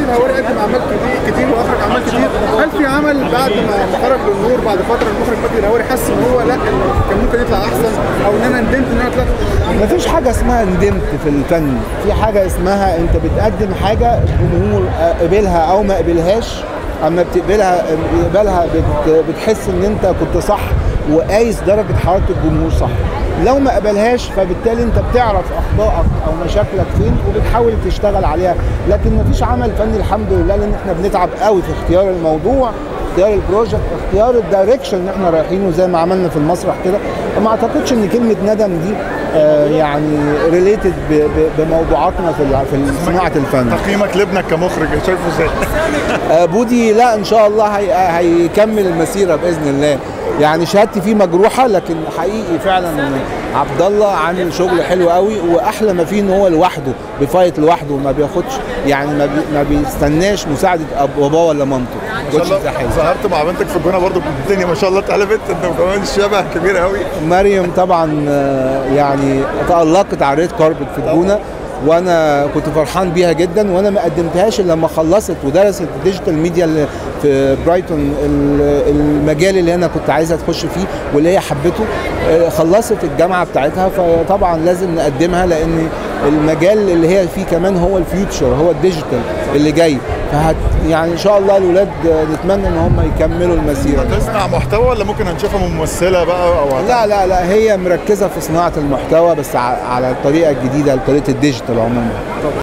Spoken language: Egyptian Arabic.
الهواري قدم اعمال كتير كتير واخرج اعمال كتير هل في عمل بعد ما خرج للنور بعد فتره المخرج مجدي الهواري حس ان هو لا كان ممكن يطلع احسن او ان انا ندمت ان انا طلعت مفيش حاجة اسمها ندمت في الفن في حاجة اسمها انت بتقدم حاجة الجمهور قبلها او ما قبلهاش اما بتقبلها بتقبلها بت بتحس ان انت كنت صح وقايس درجة حرارة الجمهور صح لو ما قبلهاش فبالتالي انت بتعرف اخطائك او مشاكلك فين وبتحاول تشتغل عليها لكن مفيش عمل فني الحمد لله لان احنا بنتعب قوي في اختيار الموضوع اختيار البروجكت اختيار الدايركشن اللي احنا رايحينه زي ما عملنا في المسرح كده ما اعتقدش ان كلمه ندم دي آه يعني ريليتد بموضوعاتنا في الع- في صناعه الفن تقييمك لابنك كمخرج شايفه ازاي؟ آه بودي لا ان شاء الله هي هيكمل المسيره باذن الله يعني شهادتي فيه مجروحه لكن حقيقي فعلا عبد الله عامل شغل حلو قوي واحلى ما فيه ان هو لوحده بيفايت لوحده وما بياخدش يعني ما, بي ما بيستناش مساعده أب- باباه ولا مامته ما شاء which is الله حلو. ظهرت مع بنتك في الجونه برضو الدنيا ما شاء الله اتقلبت انت كمان شبه كبير قوي مريم طبعا آه، يعني تألقت على الريد كاربت في الجونه وانا كنت فرحان بيها جدا وانا ما قدمتهاش الا لما خلصت ودرست الديجيتال ميديا اللي في برايتون ال- المجال اللي انا كنت عايزه تخش فيه واللي هي حبته آه، خلصت الجامعه بتاعتها فطبعا لازم نقدمها لان المجال اللي هي فيه كمان هو الفيوتشر هو الديجيتال اللي جاي فهت يعني ان شاء الله الاولاد آه، نتمنى ان هم يكملوا المسيره دي. تصنع محتوى ولا ممكن هنشوفها ممثله بقى او لا لا لا هي مركزه في صناعه المحتوى بس ع- على الطريقه الجديده طريقه الديجيتال عموما